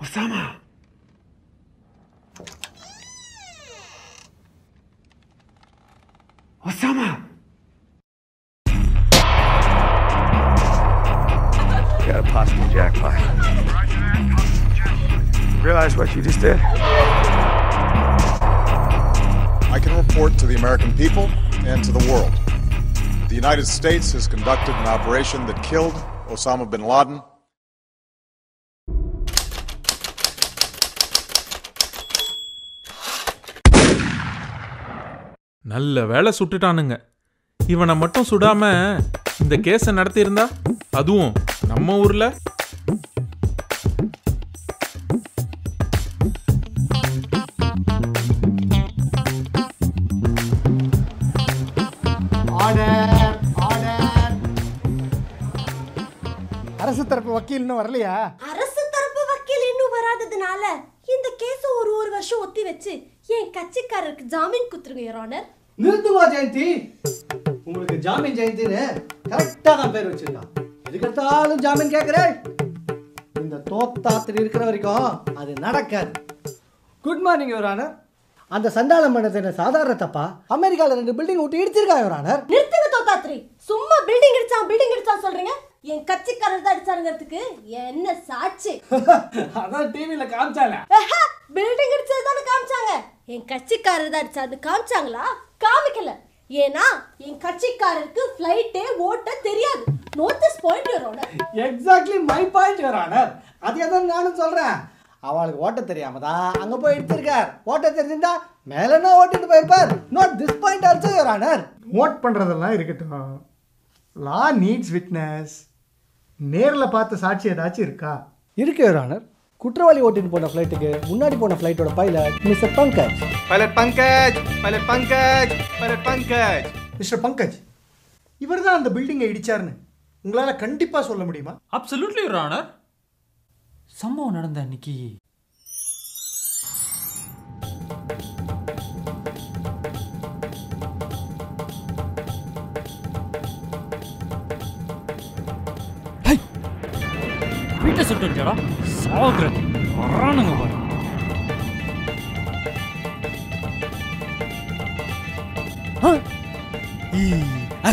Osama Osama Got a possible jackpot. Realize what you just did? I can report to the American people and to the world. The United States has conducted an operation that killed Osama bin Laden. நல்ல வேலை சுட்டுட்டானுங்க இவனை மட்டும் சுடாம இந்த கேஸை நடத்தியிருந்தா அதுவும் நம்ம ஊர்ல order order அரசு தரப்பு வக்கீல் இன்னும் வரலையா அரசு தரப்பு வக்கீல் இன்னும் வராததுனால இந்த கேஸ ஒரு ஒரு வருஷம் ஒத்தி வச்சு என் கட்சிக்காரருக்கு ஜாமீன் குத்துருங்க யுவர் ஆனர் நிறுத்துமா ஜெயந்தி உங்களுக்கு ஜாமீன் ஜெயந்தின்னு கரெக்டாக தான் பேர் வச்சிருக்கான் எதுக்கெடுத்தாலும் ஜாமீன் கேட்குறேன் இந்த தோத்தாத்திரி இருக்கிற வரைக்கும் அது நடக்காது குட் மார்னிங் யுவர் ஆனர் அந்த சண்டாளம் பண்ணது என்ன சாதாரண தப்பா அமெரிக்காவில் ரெண்டு பில்டிங் விட்டு இடிச்சிருக்கா யுவர் ஆனர் நிறுத்துங்க தோத்தாத்ரி சும்மா பில்டிங் அடிச்சான் பில்டிங் அடிச்சான் சொல்றீங்க என் கட்சிக்காரர் தான் அடிச்சாருங்கிறதுக்கு என்ன சாட்சி அதான் டிவியில் காமிச்சால பில்டிங் அடிச்சது தானே காமிச்சாங்க என் கட்சிக்காரர் தான் அடிச்சாரு காமிச்சாங்களா காமிக்கல ஏன்னா என் கட்சிக்காரருக்கு ஃப்ளைட்டே ஓட்ட தெரியாது notice point your honour exactly my point your honour அதே தான் நானும் சொல்கிறேன் அவளுக்கு ஓட்ட தெரியாம தான் அங்கே போய் எடுத்திருக்கார் ஓட்ட தெரிஞ்சிருந்தா மேலன்னா ஓட்டிட்டு போயிருப்பார் not this point also your honour note பண்ணுறதெல்லாம் இருக்கட்டும் லா நீட்ஸ் விட்னஸ் நேரில் பார்த்த சாட்சி ஏதாச்சும் இருக்கா இருக்கு யுவர் ஆனர் குற்றவாளி ஓட்டிட்டு போன ஃப்ளைட்டுக்கு முன்னாடி போன ஃப்ளைட்டோட pilot mister Pankaj pilot Pankaj pilot Pankaj pilot Pankaj mister Pankaj இவர் தான் அந்த பில்டிங்கை இடிச்சாருன்னு உங்களால் கண்டிப்பாக சொல்ல முடியுமா அப்சல்யூட்லி யுவர் ஆனர் சம்பவம் நடந்த அன்னைக்கு ஹை! வீட்டை சுட்டு வச்சாடா சாகுறது வரானுங்க பாரு ஆ! ஈ! அ!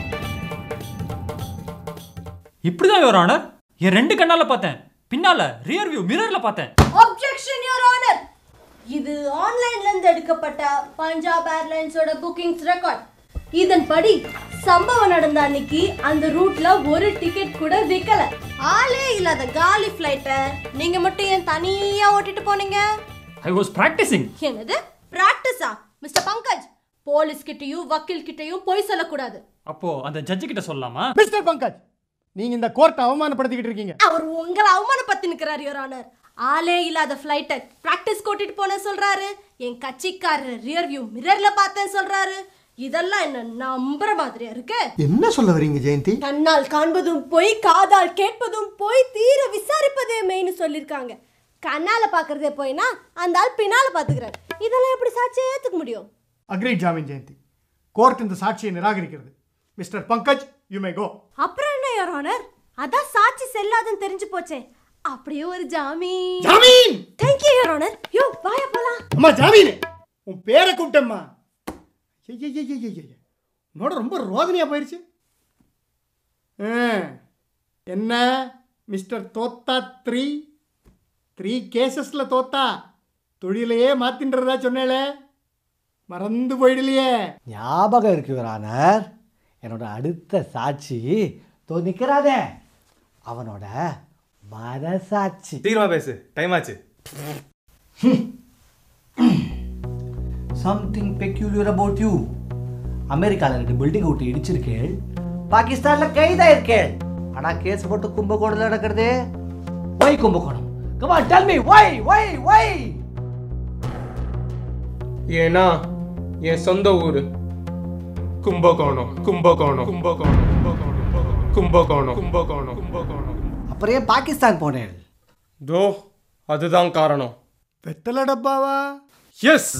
இப்படிதான் யுவர் ஆனர் என் ரெண்டு கண்ணால பார்த்தேன் பின்னால ரியர் வியூ மிரர்ல பார்த்தேன் அப்ஜெக்ஷன் யுவர் ஆனர் இது ஆன்லைன்ல இருந்து எடுக்கப்பட்ட பஞ்சாப் ஏர்லைன்ஸோட புக்கிங்ஸ் ரெக்கார்ட் இதன்படி சம்பவம் நடந்த அன்னைக்கு அந்த ரூட்ல ஒரு டிக்கெட் கூட விக்கல ஆளே இல்லாத காலி ஃப்ளைட்டை நீங்க மட்டும் ஏன் தனியா ஓட்டிட்டு போனீங்க ஐ வாஸ் பிராக்டிசிங் என்னது பிராக்டிஸா மிஸ்டர் பங்கஜ் போலீஸ் கிட்டயும் வக்கீல் கிட்டயும் பொய் சொல்லக்கூடாது அப்போ அந்த ஜட்ஜு கிட்ட சொல்லலாமா மிஸ்டர் பங்கஜ் நீங்கள் இந்த கோர்ட்டை அவமானப்படுத்திக்கிட்டு இருக்கீங்க அவர் உங்களை அவமானப்படுத்தி நிற்கிறார் யுவர் ஆனர் ஆளே இல்லாத ஃப்ளைட்டை ப்ராக்டிஸ் கூட்டிட்டு போன சொல்றாரு என் கட்சிக்காரர் ரியர் வியூ மிரர்ல பார்த்தேன் சொல்றாரு இதெல்லாம் என்ன நம்புற மாதிரியா இருக்கு என்ன சொல்ல வரீங்க ஜெயந்தி கண்ணால் காண்பதும் பொய் காதால் கேட்பதும் பொய் தீர விசாரிப்பதே மெயின் சொல்லிருக்காங்க கண்ணால பாக்குறதே போய்னா அந்த ஆள் பின்னால பாத்துக்கிறார் இதெல்லாம் எப்படி சாட்சியை ஏத்துக்க முடியும் அக்ரீட் ஜாமீன் ஜெயந்தி கோர்ட் இந்த சாட்சியை நிராகரிக்கிறது mister Pankaj you may go அப்புறம் என்ன யுவர் ஆனர் அதான் சாட்சி செல்லாதுன்னு தெரிஞ்சு போச்சே அப்படியே ஒரு ஜாமீன் ஜாமீன் தேங்க்யூ யுவர் ஆனர் யோ வாயா போலாம் அம்மா ஜாமீன் உன் பேரை கூப்பிட்டம்மா ஐயய்யய்யய்யய்ய. உன்னோட ரொம்ப ரோதனையா போயிடுச்சு ஆ, என்ன மிஸ்டர் தோத்தா த்ரீ த்ரீ கேசஸில் தோத்தா தொழிலையே மாத்தின்றதா சொன்னேளே மறந்து போயிடலையே ஞாபகம் இருக்கு யுவர் ஆனர் என்னோட அடுத்த சாட்சி தோ நிற்கிறாதே அவனோட மனசாட்சி சீக்கிரமா பேசு டைம் ஆச்சு சம்திங் பெக்யூலியர் அபவுட் யூ அமெரிக்காவில் ரெண்டு பில்டிங் விட்டு இடிச்சிருக்கேள் பாகிஸ்தானில் கைதாயிருக்கேள் ஆனால் கேஸ் போட்டு கும்பகோணத்தில் நடக்கிறதே why Kumbakonam comma tell me why why why ஏன்னா என் சொந்த ஊர் கும்பகோணம் கும்பகோணம் கும்பகோணம் கும்பகோணம் கும்பகோணம் கும்பகோணம் அப்புறம் ஏன் பாகிஸ்தான் போனேன் தோ அதுதான் காரணம் வெத்தலை டப்பாவா எஸ்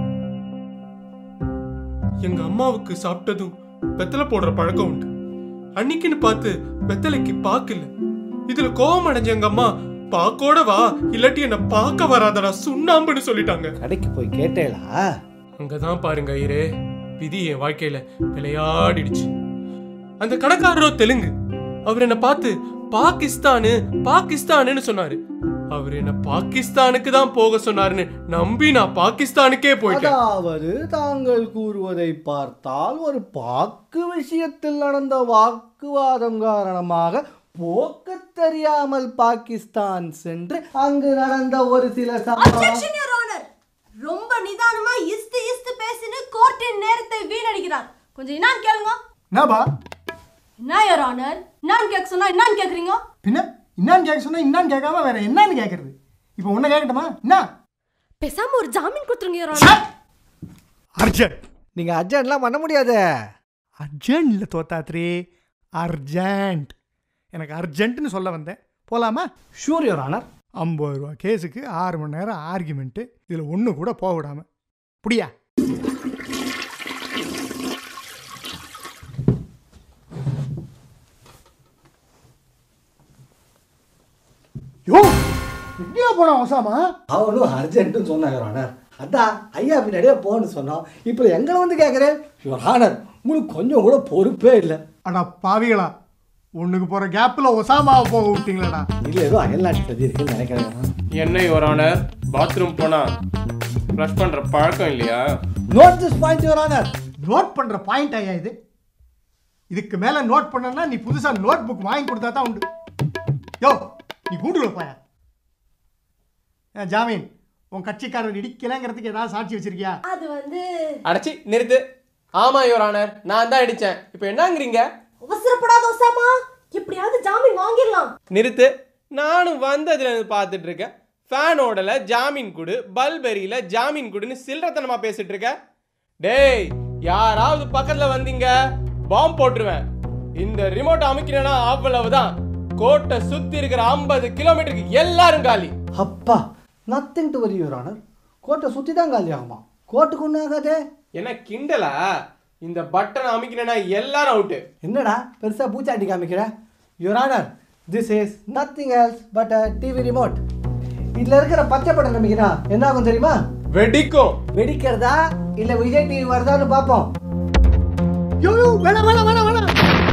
எங்க அம்மாவுக்கு சாப்பிட்டதும் வெத்தலை போடுற பழக்கம் உண்டு அன்னைக்குன்னு பார்த்து வெத்தலைக்கு பாக்கு இல்ல இதுல கோவம் அடைஞ்ச எங்க அம்மா பாக்கோட வா இல்லாட்டி என்ன பார்க்க வராதடா சுண்ணாம்புன்னு சொல்லிட்டாங்க கடைக்கு போய் கேட்டேளா அங்கதான் பாருங்க ஐயரே விதி என் வாழ்க்கையில விளையாடிடுச்சு அந்த கடைக்காரரோ தெலுங்கு அவர் என்ன பார்த்து பாகிஸ்தானு பாகிஸ்தானுன்னு சொன்னாரு அவர் என்ன பாகிஸ்தானுக்கு தான் போக சொன்னாருன்னு நம்பி நான் பாகிஸ்தானுக்கே போயிட்டேன் அதாவது தாங்கள் கூறுவதை பார்த்தால் ஒரு பாக்கு விஷயத்தில் நடந்த வாக்குவாதம் காரணமாக போக்க தெரியாமல் பாகிஸ்தான் சென்று அங்கு நடந்த ஒரு சில சம்பவம் அப்ஜெக்ஷன் யுவர் ஆனர் ரொம்ப நிதானமா இஸ்து இஸ்து பேசினு கோர்ட்டின் நேரத்தை வீணடிக்கிறார் கொஞ்சம் என்னான்னு கேளுங்க என்னப்பா என்ன யுவர் ஆனர் நான் கேட்க சொன்னா என்னன்னு கேக்குறீங்க பின்ன இன்னான்னு கேட்க சொன்னா இன்னான்னு கேட்காம வேற என்னன்னு கேட்கறது இப்போ உன்னை கேட்கட்டுமா என்ன பேசாம ஒரு ஜாமீன் கொடுத்துருங்க யுவர் ஆனர் அர்ஜென்ட் நீங்க அர்ஜென்ட்லாம் பண்ண முடியாது அர்ஜென்ட் இல்லை தோத்தாத்ரி அர்ஜென்ட் எனக்கு அர்ஜென்ட்னு சொல்ல வந்தேன் போலாமா ஷூர் யுவர் ஆனர் ஐம்பது ரூபா கேஸுக்கு ஆறு மணி நேரம் ஆர்குமெண்ட்டு இதில் ஒன்று கூட போக விடாம புடியா யோ எங்கேயா போனா ஒசாமா அவனும் அர்ஜென்ட்னு சொன்னான் யுவர் ஆனர் அதான் ஐயா பின்னாடியே போன்னு சொன்னோம் இப்போ எங்களை வந்து கேட்குறேன் யுவர் ஆனர் உங்களுக்கு கொஞ்சம் கூட பொறுப்பே இல்லை அடா பாவிகளா ஒண்ணுக்கு போற கேப்ல ஒசாமாவை போக விட்டீங்களடா இல்லை ஏதோ அயல்நாட்டு சதி இருக்குன்னு நினைக்கிறேன் என்ன யுவர் ஆனர் பாத்ரூம் போனா ப்ளஷ் பண்ற பழக்கம் இல்லையா note this point your honour note பண்ற பாயிண்ட் ஐயா இது இதுக்கு மேல நோட் பண்ணனா நீ புதுசா நோட் புக் வாங்கி கொடுத்தா தான் உண்டு யோ நீ கூண்டுக்குள்ள போயா ஏன் ஜாமீன் உன் கட்சிக்காரர் இடிக்கலங்கிறதுக்கு ஏதாவது சாட்சி வச்சிருக்கியா அது வந்து அடைச்சி நிறுத்து ஆமா யுவர் ஆனர் நான் தான் அடிச்சேன் இப்போ என்னங்கிறீங்க அவசரப்படாத ஒசாமா எப்படியாவது ஜாமீன் வாங்கிடலாம் நிறுத்து நானும் வந்ததுல இருந்து பார்த்துட்டு இருக்கேன் ஃபேன் ஓடல ஜாமீன் கொடு பல்ப் எரியல ஜாமீன் கொடுன்னு சில்லறத்தனமா பேசிட்டு இருக்க டேய் யாராவது பக்கத்துல வந்தீங்க பாம்பு போட்டுருவேன் இந்த ரிமோட் அமைக்கிறேன்னா அவ்வளவுதான் கோட்டை சுத்தி இருக்கிற ஐம்பது கிலோமீட்டருக்கு எல்லாரும் காலி அப்பா nothing to worry your honour கோட்டை சுற்றி தான் காலி ஆகுமா கோட்டுக்கு ஒன்றும் ஆகாதே என்ன கிண்டலா இந்த பட்டனை அமைக்கிறேன்னா எல்லாரும் அவுட்டு என்னடா பெருசாக பூச்சாண்டி காமிக்கிற your honour this is nothing else but a TV remote இதில் இருக்கிற பச்சை பட்டன் நம்பிக்கிறா என்ன ஆகும் தெரியுமா வெடிக்கும் வெடிக்கிறதா இல்லை விஜய் டிவி வருதான்னு பார்ப்போம் யோ யோ வேணாம் வேணாம் வேணாம் வேணாம்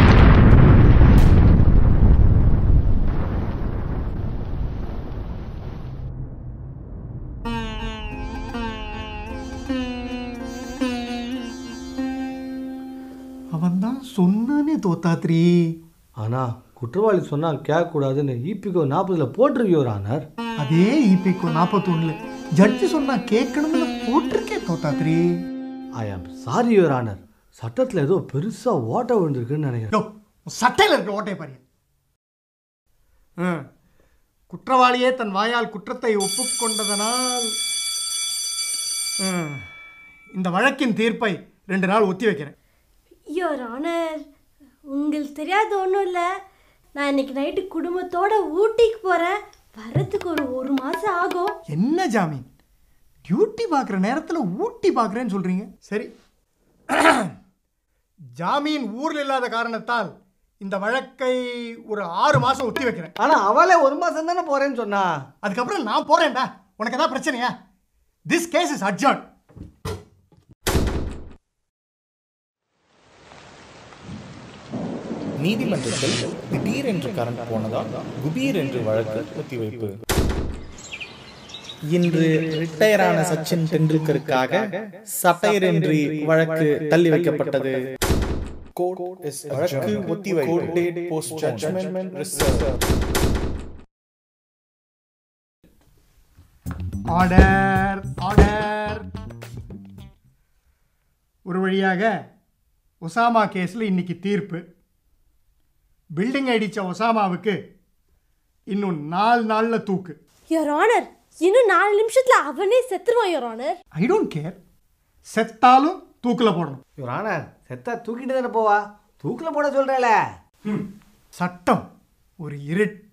அவன் தான் சொன்னானே தோத்தாத்ரி ஆனால் குற்றவாளி சொன்னால் கேட்கக்கூடாதுன்னு இபிகோ நாற்பதில் போட்டிருக்கு யுவர் ஆனர் அதே இபிக்கோ நாற்பத்தொன்னுல ஜட்ஜி சொன்னா கேட்கணும்னு போட்டிருக்கே தோத்தாத்ரி ஐ ஆம் சாரி யுவர் ஆனர் சட்டத்தில் ஏதோ பெருசாக ஓட்ட விழுந்திருக்குன்னு நினைக்கிறேன் யோ உன் சட்டையில் இருக்க ஓட்டையை பாரு ம். குற்றவாளியே தன் வாயால் குற்றத்தை ஒப்புக்கொண்டதனால் ம். இந்த வழக்கின் தீர்ப்பை ரெண்டு நாள் ஒத்தி வைக்கிறேன் யுவர் ஆனர் உங்களுக்கு தெரியாத ஒன்றும் இல்லை நான் இன்னைக்கு நைட்டு குடும்பத்தோட ஊட்டிக்கு போகிறேன் வர்றதுக்கு ஒரு ஒரு மாதம் ஆகும் என்ன ஜாமீன் டியூட்டி பார்க்குற நேரத்தில் ஊட்டி பார்க்குறேன்னு சொல்கிறீங்க சரி ஜாமீன் ஊரில் இல்லாத காரணத்தால் இந்த வழக்கை ஒரு ஆறு மாதம் ஒத்தி வைக்கிறேன் ஆனால் அவளே ஒரு மாதம் தானே போகிறேன்னு சொன்னா அதுக்கப்புறம் நான் போகிறேன்டா உனக்கு ஏதாவது பிரச்சனையா திஸ் கேஸ் இஸ் அட்ஜர்ன் நீதிமன்றத்தில் திடீரென்று கரண்ட் போனதால் குபீர் என்று வழக்கு ஒத்திவைப்பு இன்று ரிட்டையரான சச்சின் டெண்டுல்கருக்காக சட்டையரின்றி வழக்கு தள்ளி வைக்கப்பட்டது வழக்கு ஒத்திவைப்பு date post judgement reserve order order ஒரு வழியாக ஒசாமா கேஸில் இன்னைக்கு தீர்ப்பு பில்டிங் அடித்த ஒசாமாவுக்கு இன்னும் நாலு நாளில் தூக்கு யுவர் ஆனர் இன்னும் நாலு நிமிஷத்தில் அவனே செத்துருவான் your honour I don't care செத்தாலும் தூக்கில் போடணும் யுவர் ஆனர் செத்தா தூக்கிட்டு தானே போவா தூக்கில் போட சொல்கிறேல சட்டம் ஒரு இருட்டு